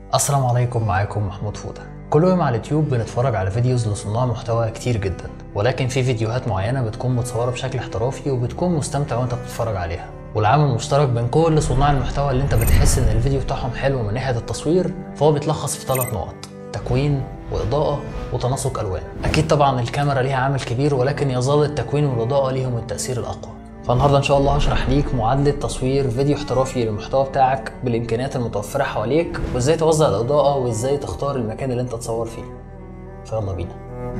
السلام عليكم معاكم محمود فودة كل يوم على اليوتيوب بنتفرج على فيديوز لصناع محتوى كتير جدا ولكن في فيديوهات معينة بتكون متصورة بشكل احترافي وبتكون مستمتع وانت بتتفرج عليها والعامل المشترك بين كل صناع المحتوى اللي انت بتحس ان الفيديو بتاعهم حلو من ناحية التصوير فهو بيتلخص في ثلاث نقط تكوين وإضاءة وتناسق ألوان أكيد طبعا الكاميرا ليها عامل كبير ولكن يظل التكوين والإضاءة ليهم التأثير الأقوى فالنهارده ان شاء الله هشرح ليك معادله تصوير فيديو احترافي للمحتوى بتاعك بالامكانيات المتوفره حواليك وازاي توزع الاضاءه وازاي تختار المكان اللي انت تصور فيه فيلا بينا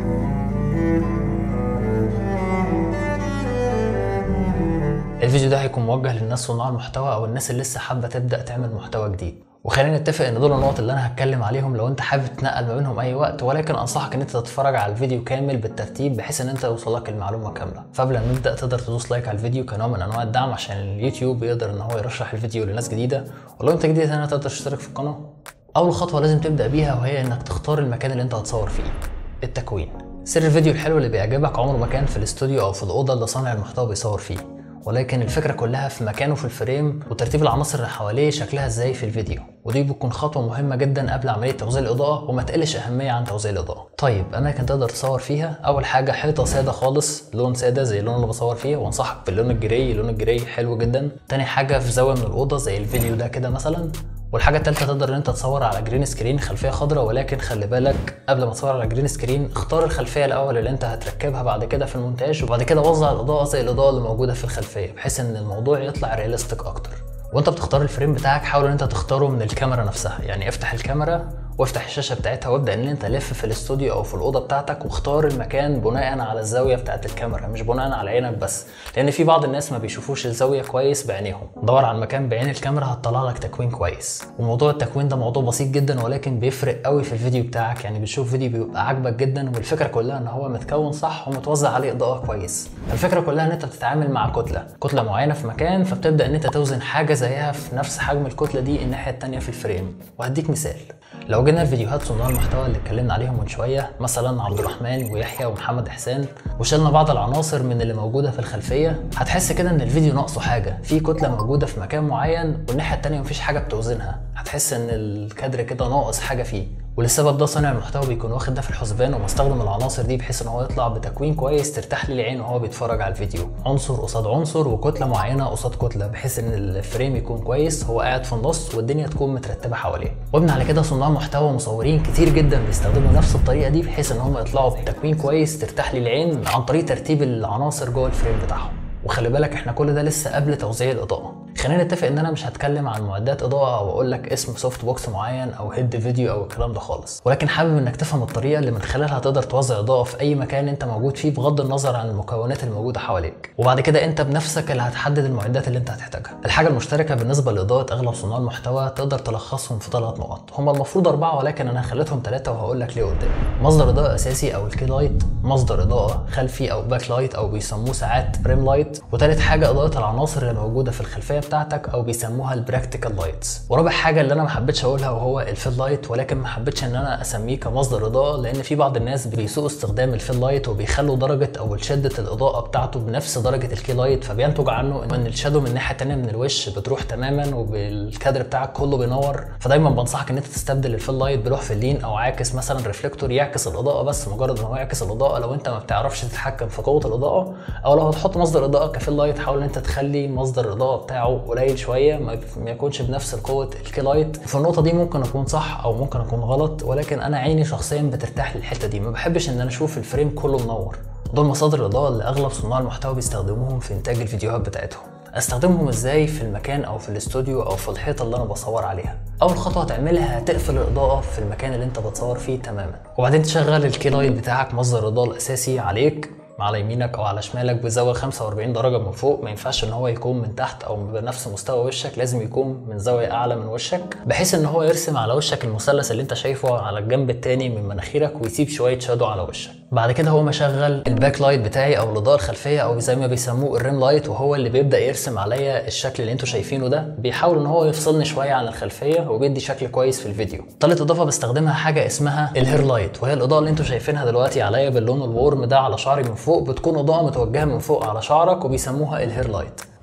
الفيديو ده هيكون موجه للناس صناع المحتوى او الناس اللي لسه حابه تبدا تعمل محتوى جديد وخلينا نتفق ان دول النقط اللي انا هتكلم عليهم لو انت حابب تنقل ما بينهم اي وقت ولكن انصحك ان انت تتفرج على الفيديو كامل بالترتيب بحيث ان انت يوصلك المعلومه كامله فقبل ما نبدا تقدر تدوس لايك على الفيديو كنوع من انواع الدعم عشان اليوتيوب يقدر ان هو يرشح الفيديو لناس جديده ولو انت جديد هنا تقدر تشترك في القناه اول خطوه لازم تبدا بيها وهي انك تختار المكان اللي انت هتصور فيه التكوين سر الفيديو الحلو اللي بيعجبك عمره ما كان في الاستوديو او في الاوضه اللي صانع المحتوى بيصور فيه ولكن الفكره كلها في مكانه في الفريم وترتيب العناصر اللي حواليه شكلها ازاي في الفيديو ودي بتكون خطوه مهمه جدا قبل عمليه توزيع الاضاءه وما تقلش اهميه عن توزيع الاضاءه طيب اماكن تقدر تصور فيها اول حاجه حيطه ساده خالص لون ساده زي اللون اللي بصور فيه وانصحك باللون الجراي اللون الجراي حلو جدا تاني حاجه في زاويه من الاوضه زي الفيديو ده كده مثلا والحاجة التالتة تقدر ان انت تصور على جرين سكرين خلفية خضراء ولكن خلي بالك قبل ما تصور على جرين سكرين اختار الخلفية الاول اللي انت هتركبها بعد كده في المونتاج وبعد كده وزع الاضاءة زي الاضاءة اللي موجودة في الخلفية بحيث ان الموضوع يطلع رياليستيك اكتر وانت بتختار الفريم بتاعك حاول ان انت تختاره من الكاميرا نفسها يعني افتح الكاميرا وافتح الشاشه بتاعتها وابدا ان انت لف في الاستوديو او في الاوضه بتاعتك واختار المكان بناء على الزاويه بتاعت الكاميرا مش بناء على عينك بس لان في بعض الناس ما بيشوفوش الزاويه كويس بعينيهم دور على المكان بعين الكاميرا هتطلع لك تكوين كويس وموضوع التكوين ده موضوع بسيط جدا ولكن بيفرق قوي في الفيديو بتاعك يعني بتشوف فيديو بيبقى عاجبك جدا والفكره كلها ان هو متكون صح ومتوزع عليه اضاءه كويس الفكره كلها ان انت بتتعامل مع كتله كتله معينه في مكان فبتبدا ان انت توزن حاجه زيها في نفس حجم الكتله دي الناحيه الثانيه في الفريم وهديك مثال لو جينا الفيديوهات صناع المحتوى اللي اتكلمنا عليهم من شويه مثلا عبد الرحمن ويحيى ومحمد احسان وشلنا بعض العناصر من اللي موجوده في الخلفيه هتحس كده ان الفيديو ناقصه حاجه في كتله موجوده في مكان معين والناحيه التانيه مفيش حاجه بتوزنها هتحس ان الكادر كده ناقص حاجه فيه وللسبب ده صانع المحتوى بيكون واخد ده في الحسبان ومستخدم العناصر دي بحيث ان هو يطلع بتكوين كويس ترتاح للعين وهو بيتفرج على الفيديو عنصر قصاد عنصر وكتله معينه قصاد كتله بحيث ان الفريم يكون كويس هو قاعد في النص والدنيا تكون مترتبه حواليه وابن على كده صناع محتوى ومصورين كتير جدا بيستخدموا نفس الطريقه دي بحيث ان هم يطلعوا بتكوين كويس ترتاح للعين عن طريق ترتيب العناصر جوه الفريم بتاعهم وخلي بالك احنا كل ده لسه قبل توزيع الاضاءه خلينا نتفق ان انا مش هتكلم عن معدات اضاءه او اقول لك اسم سوفت بوكس معين او هيد فيديو او الكلام ده خالص ولكن حابب انك تفهم الطريقه اللي من خلالها تقدر توزع اضاءه في اي مكان انت موجود فيه بغض النظر عن المكونات الموجوده حواليك وبعد كده انت بنفسك اللي هتحدد المعدات اللي انت هتحتاجها الحاجه المشتركه بالنسبه لاضاءه اغلب صناع المحتوى تقدر تلخصهم في ثلاث نقط هم المفروض اربعه ولكن انا خليتهم ثلاثه وهقول لك ليه قدام مصدر اضاءه اساسي او الكي لايت مصدر اضاءه خلفي او باك لايت او بيسموه ساعات بريم لايت وثالث حاجه اضاءه العناصر اللي موجوده في الخلفيه بتاعتك او بيسموها البراكتيكال لايتس ورابع حاجه اللي انا ما حبيتش اقولها وهو الفيل لايت ولكن ما حبيتش ان انا اسميه كمصدر اضاءه لان في بعض الناس بيسوء استخدام الفيل لايت وبيخلوا درجه او شده الاضاءه بتاعته بنفس درجه الكي لايت فبينتج عنه ان الشادو من الناحيه الثانيه من الوش بتروح تماما وبالكادر بتاعك كله بينور فدايما بنصحك ان انت تستبدل الفيل لايت بلوح فلين او عاكس مثلا ريفلكتور يعكس الاضاءه بس مجرد ان هو يعكس الاضاءه لو انت ما بتعرفش تتحكم في قوه الاضاءه او لو هتحط مصدر اضاءه كفيل لايت حاول ان انت تخلي مصدر الاضاءه بتاعه قليل شويه ما يكونش بنفس قوه الكي لايت في النقطه دي ممكن اكون صح او ممكن اكون غلط ولكن انا عيني شخصيا بترتاح للحته دي ما بحبش ان انا اشوف الفريم كله منور دول مصادر الاضاءه اللي اغلب صناع المحتوى بيستخدموهم في انتاج الفيديوهات بتاعتهم استخدمهم ازاي في المكان او في الاستوديو او في الحيطه اللي انا بصور عليها اول خطوه هتعملها هتقفل الاضاءه في المكان اللي انت بتصور فيه تماما وبعدين تشغل الكي لايت بتاعك مصدر الاضاءه الاساسي عليك على يمينك او على شمالك بزاويه 45 درجه من فوق ما ينفعش ان هو يكون من تحت او بنفس مستوى وشك لازم يكون من زاويه اعلى من وشك بحيث ان هو يرسم على وشك المثلث اللي انت شايفه على الجنب التاني من مناخيرك ويسيب شويه شادو على وشك بعد كده هو مشغل الباك لايت بتاعي او الاضاءه الخلفيه او زي ما بيسموه الريم لايت وهو اللي بيبدا يرسم عليا الشكل اللي انتوا شايفينه ده بيحاول ان هو يفصلني شويه عن الخلفيه وبيدي شكل كويس في الفيديو تالت اضافه بستخدمها حاجه اسمها الهير لايت وهي الاضاءه اللي انتوا شايفينها دلوقتي عليا باللون الورم ده على شعري من فوق بتكون اضاءه متوجهه من فوق على شعرك وبيسموها الهير لايت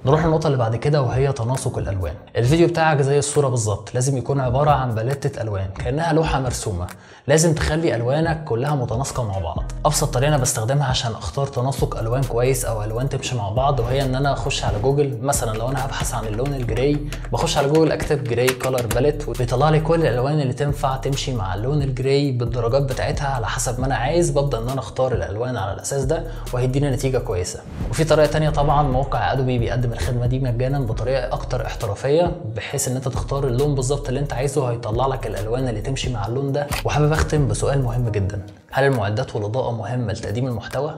نروح للنقطة اللي بعد كده وهي تناسق الألوان الفيديو بتاعك زي الصورة بالظبط لازم يكون عبارة عن باليتة ألوان كأنها لوحة مرسومة لازم تخلي ألوانك كلها متناسقة مع بعض أبسط طريقة أنا بستخدمها عشان أختار تناسق ألوان كويس أو ألوان تمشي مع بعض وهي إن أنا أخش على جوجل مثلا لو أنا هبحث عن اللون الجراي بخش على جوجل أكتب جراي كولر باليت وبيطلع لي كل الألوان اللي تنفع تمشي مع اللون الجراي بالدرجات بتاعتها على حسب ما أنا عايز ببدأ إن أنا أختار الألوان على الأساس ده وهيديني نتيجة كويسة وفي طريقة تانية طبعا موقع ادوبي بيقدم الخدمة دي مجانا بطريقة أكتر احترافية بحيث إن أنت تختار اللون بالظبط اللي أنت عايزه هيطلع لك الألوان اللي تمشي مع اللون ده وحابب أختم بسؤال مهم جدا هل المعدات والإضاءة مهمة لتقديم المحتوى؟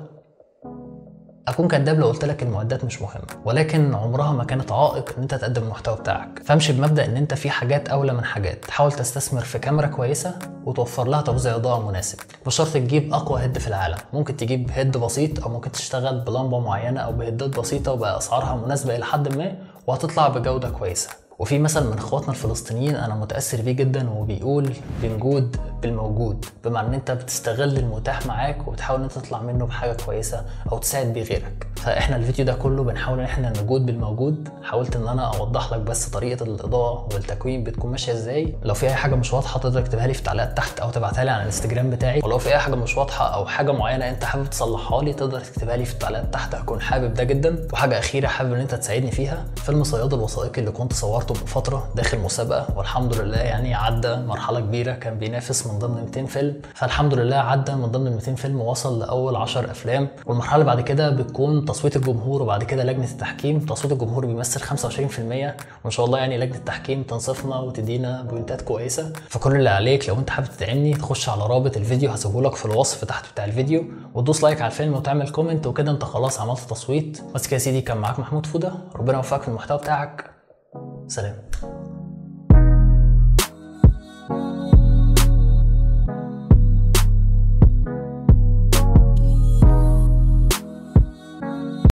اكون كداب لو قلت لك المعدات مش مهمه ولكن عمرها ما كانت عائق ان انت تقدم المحتوى بتاعك فامشي بمبدا ان انت في حاجات اولى من حاجات حاول تستثمر في كاميرا كويسه وتوفر لها توزيع اضاءه مناسب مش شرط تجيب اقوى هيد في العالم ممكن تجيب هيد بسيط او ممكن تشتغل بلمبه معينه او بهدات بسيطه وباسعارها مناسبه الى حد ما وهتطلع بجوده كويسه وفي مثل من اخواتنا الفلسطينيين انا متاثر بيه جدا وبيقول بنجود بالموجود بمعنى ان انت بتستغل المتاح معاك وبتحاول ان انت تطلع منه بحاجه كويسه او تساعد بيه غيرك فاحنا الفيديو ده كله بنحاول ان احنا نجود بالموجود حاولت ان انا اوضح لك بس طريقه الاضاءه والتكوين بتكون ماشيه ازاي لو في اي حاجه مش واضحه تقدر تكتبها لي في التعليقات تحت او تبعتها لي على الانستجرام بتاعي ولو في اي حاجه مش واضحه او حاجه معينه انت حابب تصلحها لي تقدر تكتبها لي في التعليقات تحت هكون حابب ده جدا وحاجه اخيره حابب ان انت تساعدني فيها فيلم صياد الوثائقي اللي كنت صورته من فتره داخل مسابقه والحمد لله يعني عدى مرحله كبيره كان بينافس من ضمن 200 فيلم فالحمد لله عدى من ضمن ال 200 فيلم وصل لاول 10 افلام والمرحله اللي بعد كده بتكون تصويت الجمهور وبعد كده لجنه التحكيم تصويت الجمهور بيمثل 25% وان شاء الله يعني لجنه التحكيم تنصفنا وتدينا بوينتات كويسه فكل اللي عليك لو انت حابب تدعمني تخش على رابط الفيديو هسيبه لك في الوصف تحت بتاع الفيديو وتدوس لايك على الفيلم وتعمل كومنت وكده انت خلاص عملت تصويت بس كده يا سيدي كان معاك محمود فوده ربنا يوفقك في المحتوى بتاعك سلام